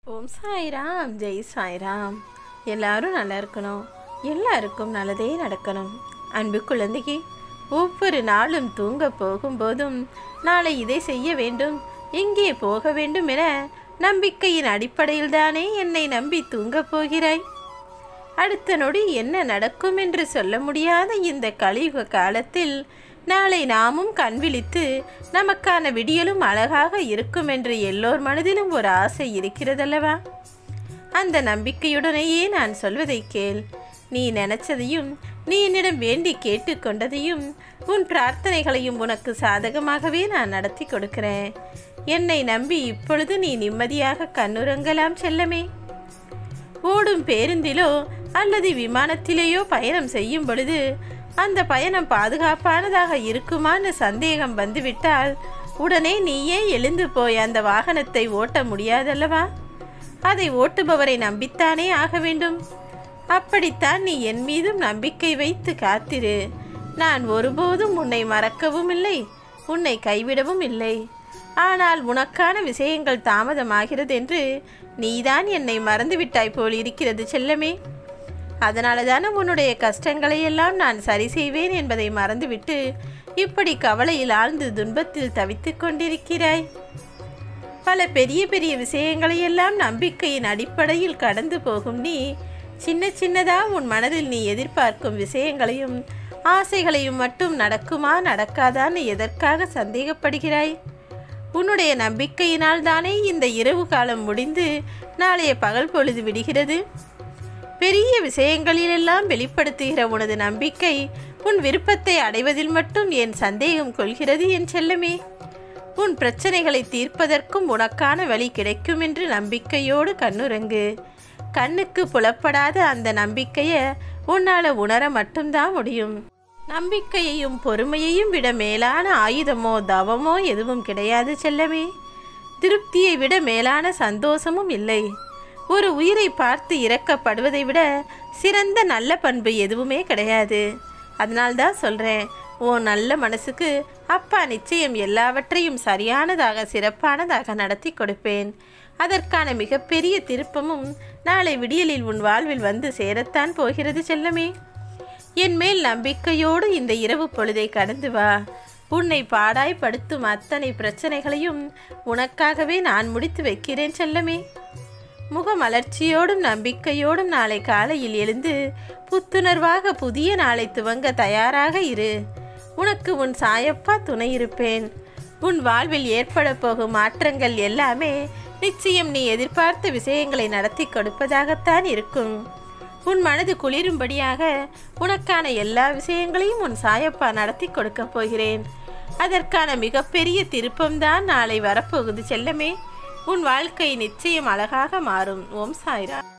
ஓம் சாய்ராம் ஜெய் சாய்ராம் எல்லாரும் நல்லா இருக்கணும் எல்லாருக்கும் நல்லதே நடக்கணும் அன்பு குழந்தைக்கு ஒவ்வொரு நாளும் தூங்க போகும்போதும் நாளை இதை செய்ய வேண்டும் எங்கே போக வேண்டும் என நம்பிக்கையின் அடிப்படையில் தானே என்னை நம்பி தூங்கப் போகிறாய் அடுத்த நொடி என்ன நடக்கும் என்று சொல்ல முடியாத இந்த கலியுக காலத்தில் நாளை நாமும் கண் விழித்து நமக்கான விடியலும் அழகாக இருக்கும் என்று எல்லோர் மனதிலும் ஒரு ஆசை இருக்கிறதல்லவா அந்த நம்பிக்கையுடனேயே நான் சொல்வதை கேள் நீ நினைச்சதையும் நீ என்னிடம் வேண்டி கேட்டுக்கொண்டதையும் உன் பிரார்த்தனைகளையும் உனக்கு சாதகமாகவே நான் நடத்தி கொடுக்கிறேன் என்னை நம்பி இப்பொழுது நீ நிம்மதியாக கண்ணுறங்கலாம் செல்லமே ஓடும் பேருந்திலோ அல்லது விமானத்திலேயோ பயணம் செய்யும் பொழுது அந்த பயணம் பாதுகாப்பானதாக இருக்குமான்னு சந்தேகம் வந்துவிட்டால் உடனே நீயே எழுந்து போய் அந்த வாகனத்தை ஓட்ட முடியாதல்லவா அதை ஓட்டுபவரை நம்பித்தானே ஆக வேண்டும் அப்படித்தான் நீ என் மீதும் நம்பிக்கை வைத்து காத்திரு நான் ஒருபோதும் உன்னை மறக்கவும் இல்லை உன்னை கைவிடவும் இல்லை ஆனால் உனக்கான விஷயங்கள் தாமதமாகிறது என்று நீதான் என்னை மறந்துவிட்டாய் போல் இருக்கிறது செல்லமே அதனால தானே உன்னுடைய கஷ்டங்களை எல்லாம் நான் சரி செய்வேன் என்பதை மறந்துவிட்டு இப்படி கவலையில் ஆழ்ந்து துன்பத்தில் தவித்துக் கொண்டிருக்கிறாய் பல பெரிய பெரிய விஷயங்களையெல்லாம் நம்பிக்கையின் அடிப்படையில் கடந்து போகும் நீ சின்ன சின்னதா உன் மனதில் நீ எதிர்பார்க்கும் விஷயங்களையும் ஆசைகளையும் மட்டும் நடக்குமா நடக்காதான்னு எதற்காக சந்தேகப்படுகிறாய் உன்னுடைய நம்பிக்கையினால் தானே இந்த இரவு காலம் முடிந்து நாளைய பகல் பொழுது விடுகிறது பெரிய விஷயங்களிலெல்லாம் வெளிப்படுத்துகிற உனது நம்பிக்கை உன் விருப்பத்தை அடைவதில் மட்டும் என் சந்தேகம் கொள்கிறது என் செல்லமே உன் பிரச்சனைகளை தீர்ப்பதற்கும் உனக்கான வழி கிடைக்கும் என்று நம்பிக்கையோடு கண்ணுறங்கு கண்ணுக்கு புலப்படாத அந்த நம்பிக்கையை உன்னால் உணர மட்டும்தான் முடியும் நம்பிக்கையையும் பொறுமையையும் விட மேலான ஆயுதமோ தவமோ எதுவும் கிடையாது செல்லமே திருப்தியை விட மேலான சந்தோஷமும் இல்லை ஒரு உயிரை பார்த்து இறக்கப்படுவதை விட சிறந்த நல்ல பண்பு எதுவுமே கிடையாது அதனால்தான் சொல்கிறேன் ஓ நல்ல மனசுக்கு அப்பா நிச்சயம் எல்லாவற்றையும் சரியானதாக சிறப்பானதாக நடத்தி கொடுப்பேன் அதற்கான மிகப்பெரிய திருப்பமும் நாளை விடியலில் உன் வாழ்வில் வந்து சேரத்தான் போகிறது செல்லமே என் மேல் நம்பிக்கையோடு இந்த இரவு பொழுதை கடந்து வா உன்னை பாடாய்படுத்தும் அத்தனை பிரச்சனைகளையும் உனக்காகவே நான் முடித்து வைக்கிறேன் செல்லமே முகமலர்ச்சியோடும் நம்பிக்கையோடும் நாளை காலையில் எழுந்து புத்துணர்வாக புதிய நாளை துவங்க தயாராக இரு உனக்கு உன் சாயப்பா துணை இருப்பேன் உன் வாழ்வில் ஏற்பட போகும் மாற்றங்கள் எல்லாமே நிச்சயம் நீ எதிர்பார்த்த விஷயங்களை நடத்தி கொடுப்பதாகத்தான் இருக்கும் உன் மனது குளிரும்படியாக உனக்கான எல்லா விஷயங்களையும் உன் சாயப்பா நடத்தி கொடுக்கப் போகிறேன் அதற்கான மிகப்பெரிய திருப்பம்தான் நாளை வரப்போகுது செல்லமே உன் வாழ்க்கை நிச்சயம் அழகாக மாறும் ஓம் சாய்ரா